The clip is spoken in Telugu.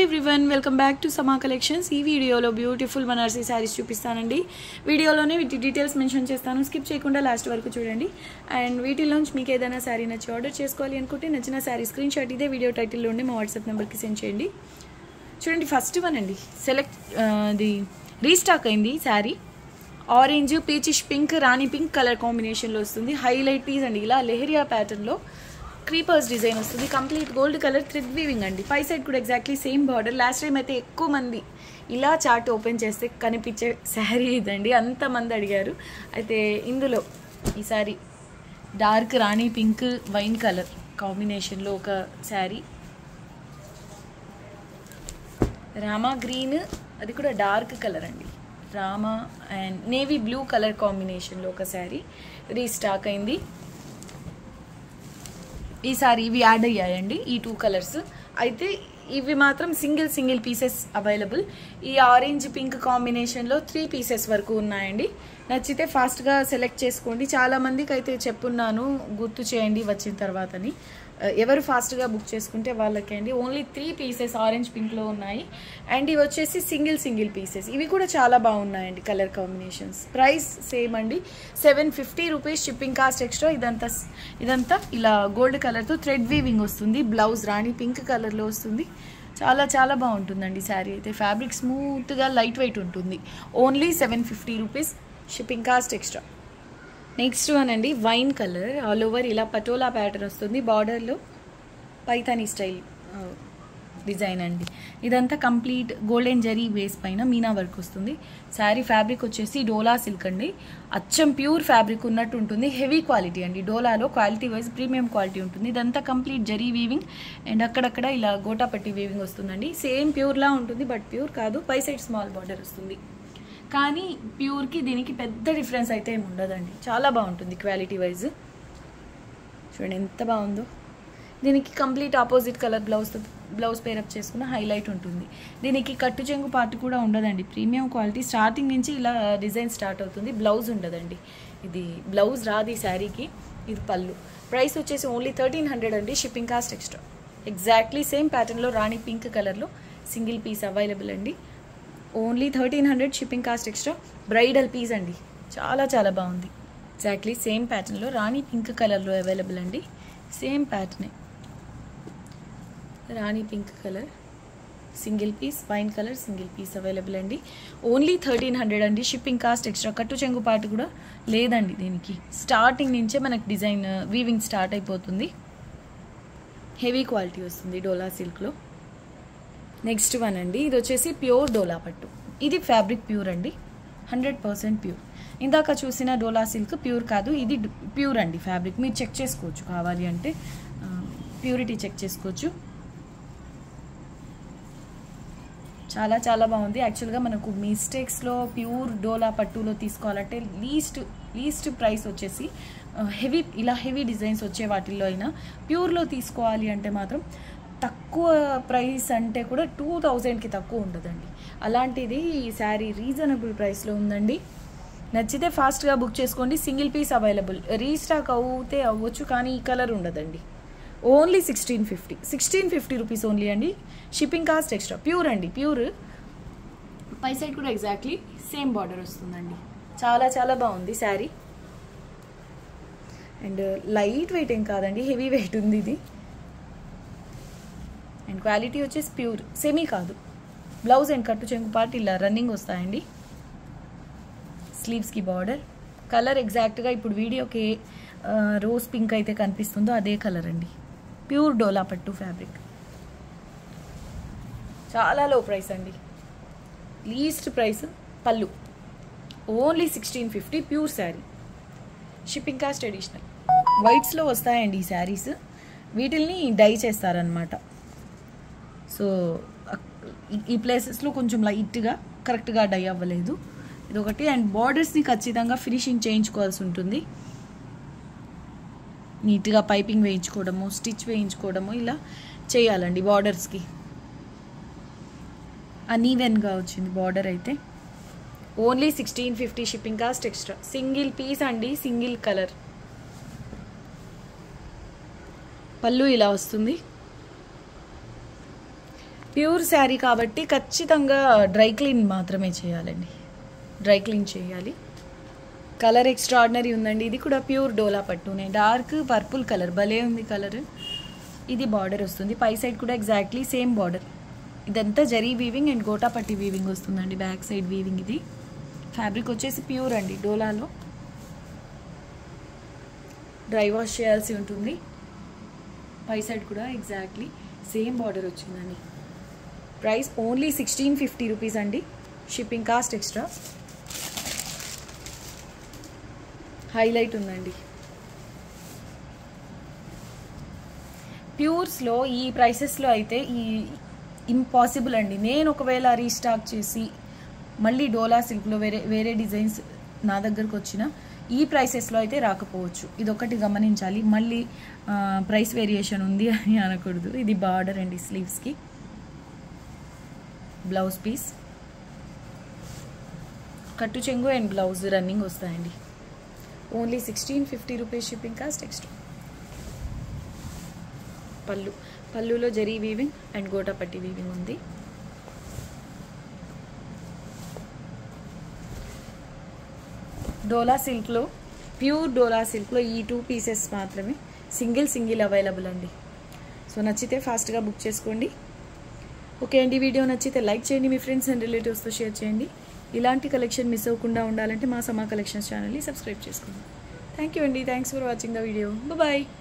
everyone welcome back to Sama collections ఈ వీడియోలో బ్యూటిఫుల్ బనారసీ శారీస్ చూపిస్తానండి వీడియోలోనే వీటి డీటెయిల్స్ మెన్షన్ చేస్తాను స్కిప్ చేయకుండా లాస్ట్ వరకు చూడండి అండ్ వీటిలోంచి మీకు ఏదైనా శారీ నచ్చి ఆర్డర్ చేసుకోవాలి అనుకుంటే నచ్చిన శారీ స్క్రీన్ షాట్ ఇదే వీడియో టైటిల్లో ఉండి మా వాట్సాప్ నెంబర్కి సెండ్ చేయండి చూడండి ఫస్ట్ వన్ అండి సెలెక్ట్ అది రీస్టాక్ అయింది sari orange peachish pink rani pink colour కాంబినేషన్లో వస్తుంది హైలైట్ పీస్ అండి ఇలా లెహరియా ప్యాటర్న్లో క్రీపర్స్ డిజైన్ వస్తుంది complete gold colour thread weaving అండి పై సైడ్ కూడా exactly same border last time అయితే ఎక్కువ మంది ఇలా చార్ట్ ఓపెన్ చేస్తే కనిపించే శారీ ఇదండి అంతమంది అడిగారు అయితే ఇందులో ఈ sari dark rani pink wine colour కాంబినేషన్లో ఒక శారీ రామా గ్రీన్ అది కూడా డార్క్ కలర్ అండి రామా అండ్ నేవీ బ్లూ కలర్ కాంబినేషన్లో ఒక శారీ రీస్టాక్ అయింది ఈసారి ఇవి యాడ్ అయ్యాయండి ఈ టూ కలర్స్ అయితే ఇవి మాత్రం సింగిల్ సింగిల్ పీసెస్ అవైలబుల్ ఈ ఆరెంజ్ పింక్ కాంబినేషన్లో త్రీ పీసెస్ వరకు ఉన్నాయండి నచ్చితే ఫాస్ట్గా సెలెక్ట్ చేసుకోండి చాలామందికి అయితే చెప్పున్నాను గుర్తు చేయండి వచ్చిన తర్వాతని ఎవరు ఫాస్ట్గా బుక్ చేసుకుంటే వాళ్ళకి అండి ఓన్లీ త్రీ పీసెస్ ఆరెంజ్ పింక్లో ఉన్నాయి అండ్ ఇవి వచ్చేసి సింగిల్ సింగిల్ పీసెస్ ఇవి కూడా చాలా బాగున్నాయండి కలర్ కాంబినేషన్స్ ప్రైస్ సేమ్ అండి seven fifty rupees shipping cost extra ఇదంతా ఇదంతా ఇలా గోల్డ్ కలర్తో థ్రెడ్ వీవింగ్ వస్తుంది బ్లౌజ్ రాణి పింక్ కలర్లో వస్తుంది చాలా చాలా బాగుంటుందండి శారీ అయితే ఫ్యాబ్రిక్ స్మూత్గా లైట్ వెయిట్ ఉంటుంది only seven fifty rupees shipping cost extra next one అండి వైన్ కలర్ ఆల్ ఓవర్ ఇలా పటోలా ప్యాటర్న్ వస్తుంది బార్డర్లో పైథానీ స్టైల్ డిజైన్ అండి ఇదంతా కంప్లీట్ గోల్డెన్ జరీ బేస్ పైన మీనా వర్క్ వస్తుంది శారీ ఫ్యాబ్రిక్ వచ్చేసి డోలా సిల్క్ అండి అచ్చం ప్యూర్ ఫ్యాబ్రిక్ ఉన్నట్టు ఉంటుంది హెవీ క్వాలిటీ అండి డోలాలో క్వాలిటీ వైజ్ ప్రీమియం క్వాలిటీ ఉంటుంది ఇదంతా కంప్లీట్ జరీ వీవింగ్ అండ్ అక్కడక్కడ ఇలా గోటాపట్టి వీవింగ్ వస్తుందండి సేమ్ ప్యూర్లా ఉంటుంది బట్ ప్యూర్ కాదు పై సైడ్ స్మాల్ బార్డర్ వస్తుంది కానీ ప్యూర్కి దీనికి పెద్ద డిఫరెన్స్ అయితే ఏమి ఉండదండి చాలా బాగుంటుంది క్వాలిటీ వైజ్ చూడండి ఎంత బాగుందో దీనికి complete opposite colour blouse blouse pair up చేసుకున్న హైలైట్ ఉంటుంది దీనికి కట్టు చెంగు పార్ట్ కూడా ఉండదండి ప్రీమియం క్వాలిటీ స్టార్టింగ్ నుంచి ఇలా డిజైన్ స్టార్ట్ అవుతుంది బ్లౌజ్ ఉండదండి ఇది బ్లౌజ్ రాదు ఈ శారీకి ఇది పళ్ళు ప్రైస్ వచ్చేసి ఓన్లీ థర్టీన్ హండ్రెడ్ అండి shipping cost extra exactly same ప్యాటర్న్లో రాణి పింక్ కలర్లో సింగిల్ పీస్ అవైలబుల్ అండి only thirteen hundred shipping cost extra bridal piece అండి చాలా చాలా బాగుంది ఎగ్జాక్ట్లీ సేమ్ ప్యాటర్న్లో రాణి పింక్ కలర్లో అవైలబుల్ అండి సేమ్ ప్యాటర్నే rani pink colour single piece wine colour single piece available అండి ఓన్లీ థర్టీన్ హండ్రెడ్ అండి షిప్పింగ్ కాస్ట్ ఎక్స్ట్రా కట్టు చెంగు పాటు కూడా లేదండి దీనికి స్టార్టింగ్ నుంచే మనకు డిజైన్ వీవింగ్ స్టార్ట్ అయిపోతుంది హెవీ క్వాలిటీ వస్తుంది డోలా సిల్క్లో నెక్స్ట్ వన్ అండి ఇది వచ్చేసి ప్యూర్ డోలా పట్టు ఇది ఫ్యాబ్రిక్ ప్యూర్ అండి హండ్రెడ్ పర్సెంట్ ప్యూర్ ఇందాక చూసిన డోలా సిల్క్ ప్యూర్ కాదు ఇది ప్యూర్ అండి ఫ్యాబ్రిక్ మీరు చెక్ చేసుకోవచ్చు కావాలి అంటే ప్యూరిటీ చెక్ చేసుకోవచ్చు చాలా చాలా బాగుంది యాక్చువల్గా మనకు మిస్టేక్స్లో ప్యూర్ డోలా పట్టులో తీసుకోవాలంటే లీస్ట్ లీస్ట్ ప్రైస్ వచ్చేసి హెవీ ఇలా హెవీ డిజైన్స్ వచ్చే వాటిల్లో అయినా ప్యూర్లో తీసుకోవాలి అంటే మాత్రం తక్కువ ప్రైస్ అంటే కూడా టూ థౌజండ్కి తక్కువ ఉండదండి అలాంటిది ఈ శారీ రీజనబుల్ ప్రైస్లో ఉందండి నచ్చితే ఫాస్ట్గా బుక్ చేసుకోండి సింగిల్ పీస్ అవైలబుల్ రీస్టాక్ అవుతే అవ్వచ్చు కానీ ఈ కలర్ ఉండదండి only sixteen fifty sixteen fifty rupees only అండి షిప్పింగ్ కాస్ట్ ఎక్స్ట్రా ప్యూర్ అండి ప్యూర్ పై సైడ్ కూడా ఎగ్జాక్ట్లీ సేమ్ బార్డర్ వస్తుందండి చాలా చాలా బాగుంది శారీ అండ్ లైట్ వెయిట్ ఏం కాదండి హెవీ వెయిట్ ఉంది ఇది అండ్ క్వాలిటీ వచ్చేసి ప్యూర్ సెమీ కాదు బ్లౌజ్ అండ్ కట్టు చెంగు పార్ట్ ఇలా రన్నింగ్ వస్తాయండి స్లీవ్స్కి బార్డర్ కలర్ ఎగ్జాక్ట్గా ఇప్పుడు వీడియోకి రోజ్ పింక్ అయితే కనిపిస్తుందో అదే కలర్ అండి ప్యూర్ డోలా పట్టు ఫ్యాబ్రిక్ చాలా లో ప్రైస్ అండి లీస్ట్ ప్రైస్ పళ్ళు only sixteen fifty pure sari shipping cost additional వైట్స్లో వస్తాయండి ఈ శారీస్ వీటిల్ని డై చేస్తారనమాట సో ఈ ప్లేసెస్లో కొంచెం లైట్గా కరెక్ట్గా డై అవ్వలేదు ఇదొకటి అండ్ బార్డర్స్ని ఖచ్చితంగా ఫినిషింగ్ చేయించుకోవాల్సి ఉంటుంది నీట్గా పైపింగ్ వేయించుకోవడము స్టిచ్ వేయించుకోవడము ఇలా చేయాలండి బార్డర్స్కి అన్ఈవెన్గా వచ్చింది బార్డర్ అయితే only sixteen fifty shipping cost extra single piece అండి సింగిల్ కలర్ పళ్ళు ఇలా వస్తుంది ప్యూర్ శారీ కాబట్టి ఖచ్చితంగా డ్రై క్లీన్ మాత్రమే చేయాలండి డ్రై క్లీన్ చేయాలి కలర్ ఎక్స్ట్రాడినరీ ఉందండి ఇది కూడా ప్యూర్ డోలా పట్టునే డార్క్ పర్పుల్ కలర్ భలే ఉంది కలర్ ఇది బార్డర్ వస్తుంది పై సైడ్ కూడా ఎగ్జాక్ట్లీ సేమ్ బార్డర్ ఇదంతా జరీ వీవింగ్ అండ్ గోటాపట్టి వీవింగ్ వస్తుందండి బ్యాక్ సైడ్ వీవింగ్ ఇది ఫ్యాబ్రిక్ వచ్చేసి ప్యూర్ అండి డోలాలో డ్రై వాష్ చేయాల్సి ఉంటుంది పై సైడ్ కూడా ఎగ్జాక్ట్లీ సేమ్ బార్డర్ వచ్చిందండి price only sixteen fifty rupees అండి షిప్పింగ్ కాస్ట్ ఎక్స్ట్రా హైలైట్ ఉందండి ప్యూర్స్లో ఈ ప్రైసెస్లో అయితే ఈ ఇంపాసిబుల్ అండి నేను ఒకవేళ రీస్టాక్ చేసి మళ్ళీ డోలా సిల్క్లో వేరే వేరే డిజైన్స్ నా దగ్గరకు వచ్చిన ఈ ప్రైసెస్లో అయితే రాకపోవచ్చు ఇది ఒకటి గమనించాలి మళ్ళీ ప్రైస్ వేరియేషన్ ఉంది అని అనకూడదు ఇది బార్డర్ అండి స్లీవ్స్కి బ్లౌజ్ పీస్ కట్టు చెంగు అండ్ బ్లౌజ్ రన్నింగ్ వస్తాయండి only sixteen fifty rupees shipping cost extra పళ్ళు పళ్ళులో జరీ వీవింగ్ అండ్ గోటాపట్టి వీవింగ్ ఉంది డోలా సిల్క్లో ప్యూర్ డోలా సిల్క్లో ఈ టూ పీసెస్ మాత్రమే సింగిల్ సింగిల్ అవైలబుల్ అండి సో నచ్చితే ఫాస్ట్గా బుక్ చేసుకోండి ఓకే అండి వీడియో నచ్చితే లైక్ చేయండి మీ ఫ్రెండ్స్ అండ్ రిలేటివ్స్తో షేర్ చేయండి ఇలాంటి కలెక్షన్ మిస్ అవ్వకుండా ఉండాలంటే మా సమా కలెక్షన్స్ ఛానల్ని సబ్స్క్రైబ్ చేసుకోండి థ్యాంక్ యూ అండి thanks for watching the video bye